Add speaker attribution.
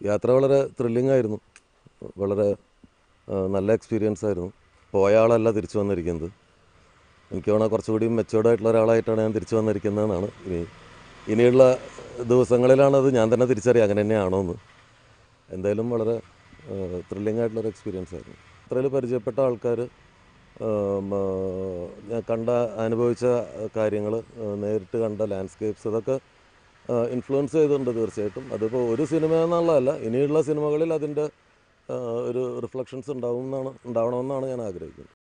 Speaker 1: യാത്ര വളരെ ത്രില്ലിംഗ് ആയിരുന്നു വളരെ ആ, നല്ല എക്സ്പീരിയൻസ് ആയിരുന്നു പോയ ആളല്ല തിരിച്ചു വന്നിരിക്കുന്നത് എനിക്ക് തോന്നുന്നത് കുറച്ചുകൂടി മെച്ചുവേർഡ് ആയിട്ടുള്ള ഒരാളായിട്ടാണ് ഞാൻ തിരിച്ചു വന്നിരിക്കുന്നതെന്നാണ് ഇനി ഇനിയുള്ള ദിവസങ്ങളിലാണ് അത് ഞാൻ തന്നെ തിരിച്ചറിയുക അങ്ങനെ തന്നെയാണോ എന്ന് എന്തായാലും വളരെ ത്രില്ലിംഗ് ആയിട്ടുള്ളൊരു എക്സ്പീരിയൻസ് ആയിരുന്നു അത്രയിൽ പരിചയപ്പെട്ട ആൾക്കാർ ഞാൻ കണ്ട അനുഭവിച്ച കാര്യങ്ങൾ നേരിട്ട് കണ്ട ലാൻഡ്സ്കേപ്സ് ഇതൊക്കെ ഇൻഫ്ലുവൻസ് ചെയ്തിട്ടുണ്ട് തീർച്ചയായിട്ടും അതിപ്പോൾ ഒരു സിനിമ എന്നുള്ളതല്ല ഇനിയുള്ള സിനിമകളിൽ അതിൻ്റെ ആ, ഒരു റിഫ്ലക്ഷൻസ് ഉണ്ടാവും എന്നാണ് ഉണ്ടാവണമെന്നാണ് ഞാൻ ആഗ്രഹിക്കുന്നത്